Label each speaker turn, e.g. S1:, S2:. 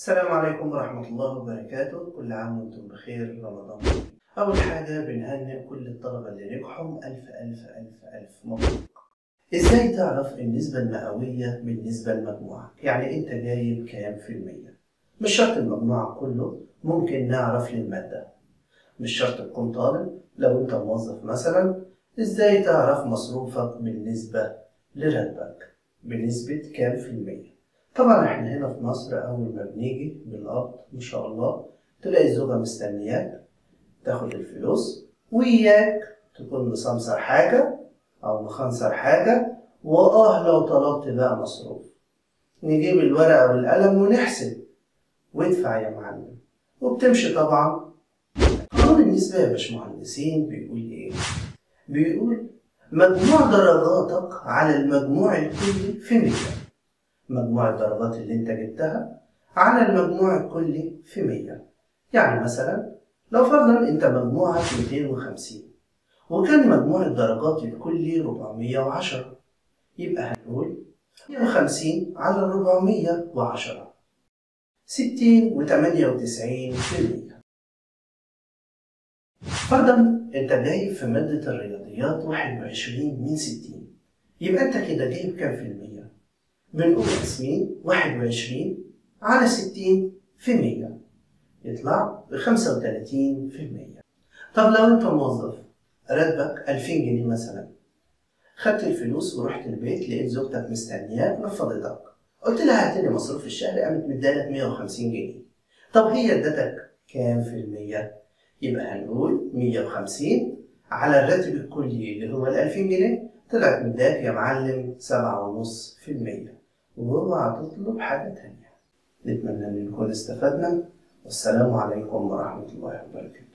S1: السلام عليكم ورحمة الله وبركاته كل عام وانتم بخير رمضان كريم. أول حاجة بنهنئ كل الطلبة اللي نجحوا ألف ألف ألف ألف مبروك إزاي تعرف النسبة المئوية بالنسبة للمجموعة؟ يعني أنت جايب كام في المية؟ مش شرط المجموعة كله ممكن نعرف للمادة مش شرط تكون طالب لو أنت موظف مثلا إزاي تعرف مصروفك بالنسبة لراتبك بنسبة كام في المية؟ طبعا احنا هنا في مصر أول ما بنيجي بالقبض إن شاء الله تلاقي الزوجة مستنياك تاخد الفلوس وإياك تكون مسمسر حاجة أو مخنصر حاجة وآه لو طلبت بقى مصروف نجيب الورقة والقلم ونحسب وادفع يا معلم وبتمشي طبعا قانون النسبة يا باشمهندسين بيقول إيه؟ بيقول مجموع درجاتك على المجموع الكلي في مية مجموع الدرجات اللي انت جبتها على المجموع الكلي في مية يعني مثلا لو فرضا انت مجموعك 250 وكان مجموع الدرجات الكلي 410 يبقى هنقول 150 على 410 60 و 98 في المية فرضا انت جايب في مادة الرياضيات 21 من 60 يبقى انت كده جايب كام في المية؟ بنقول قسمين 21 على 60 في 100 يطلع ب 35 في المية طب لو انت موظف راتبك 2000 جنيه مثلا خدت الفلوس ورحت البيت لقيت زوجتك مستنياك نفضتك قلت لها هات لي مصروف الشهر قامت مدالك 150 جنيه طب هي ادتك كام في المية؟ يبقى هنقول 150 على الراتب الكلي اللي هو ال 2000 جنيه طلعت مداك يا معلم 7.5% واوعى تطلب حاجة تانية نتمنى ان نكون استفدنا والسلام عليكم ورحمة الله وبركاته